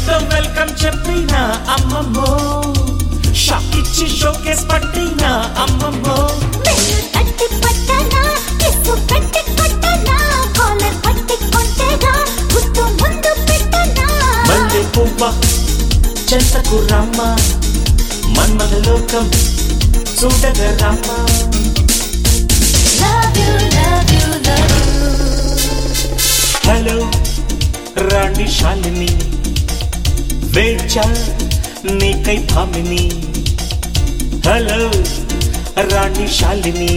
Chocolate welcome చెప్పిన అమ్మమ్మో shock ఇచ్చి షోకేస్ పట్టిన అమ్మమ్మో వెన్ను తట్టి పట్టనా కిస్సు పెట్టి కొట్టనా కాలర్ పట్టి కొంటేగా గుర్తు ముందు పెట్టనా మల్లె పువ్వ చెంతకు రమ్మ మన్మథ లోకం చూడగ రమ్మ love you love you love you hello రాణి శాలిని వేచా నీకై భామిని హలో రాణి శాలిని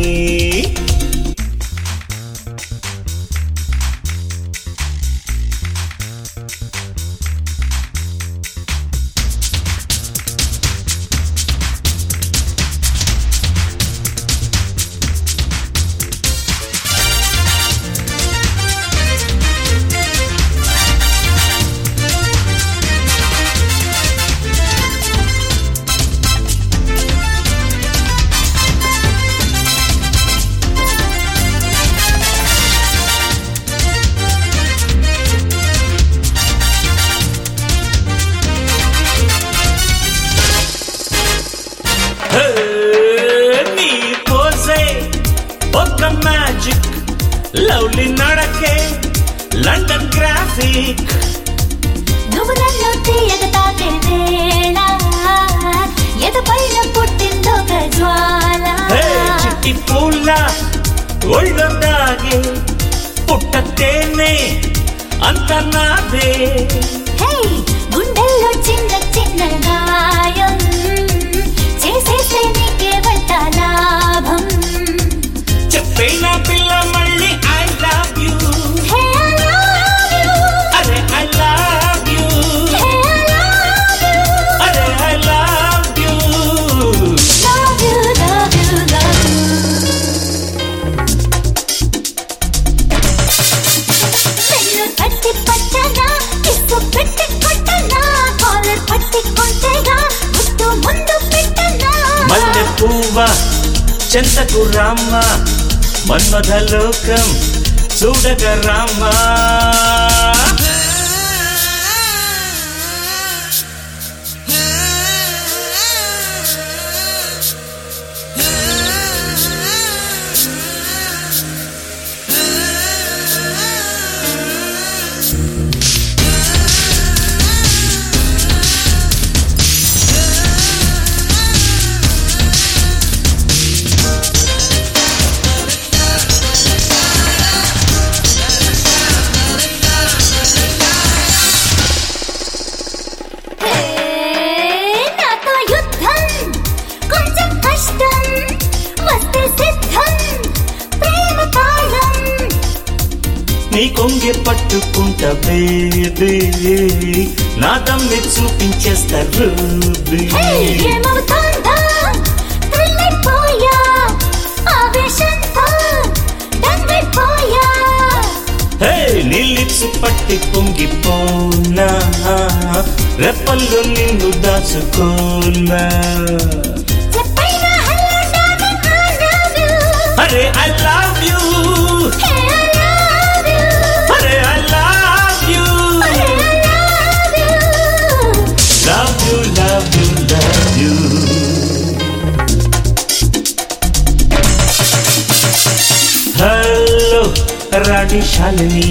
హే, నీ పోసే ఒక మ్యాజిక్ లవ్లీ నడకే లండన్ గ్రాఫిక్ నువ్వు నన్ను తీయగ తాకే వేళ ఎదపైన పుట్టిందొక జ్వాల హే, చిట్టి పూల ఒళ్ళో దాగే పుట్ట తేనె అంత నాదే హే గుండెల్లో చిన్న చిన్న గాయం చేసేస్తే నీకే వంట లాభం చెప్పేనా పిల్ల మళ్ళీ I love you hey I love you. అరే I love you hey I love you. అరే I love you Love you, love you, love you. వెన్ను తట్టి పట్టనా కిస్సు పెట్టి కొట్టనా కాలర్ పట్టి కొంటేగా గుర్తు ముందు పెట్టనా మల్లె పువ్వ చెంతకు రామ్మ మన్మథ లోకం చూడగ రామ్మ హే, నాతో యుద్ధం కొంచెం కష్టం వస్తే సిద్ధం ప్రేమ కాలం నీ కొంగె పట్టుకుంట బేబీ నా దమ్మి చూపించేస్తా రూబీ హే, ఏమవుతోందా తెల్లైపోయా ఆవేశంతో దంగైపోయా హే నీ లిప్స్ పట్టి పొంగిపోనా రెప్పల్లో నిన్ను దాచుకోనా చెప్పైనా hello darling I love you అరే I love you hey I love you అరే I love you hey I love you love you love you love you hello రాణి శాలిని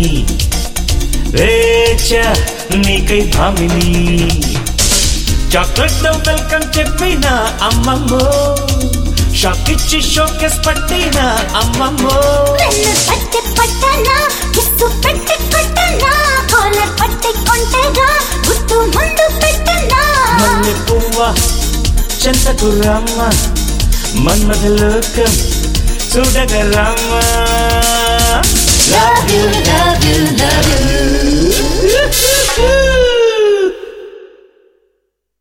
రేచ నీకై భామిని చాక్లెట్ వెల్కమ్ చెప్పిన అమ్మమ్మో షాక్ ఇచ్చి షోకేస్ పట్టిన అమ్మమ్మో వెన్ను తట్టి పట్టనా కిస్సు పెట్టి కొట్టనా కాలర్ పట్టి కొంటేగా గుర్తు ముందు పెట్టనా మల్లె పువ్వ చెంతకు రమ్మ మన్మథ లోకం చూడగ రమ్మ Love you, love you, love you.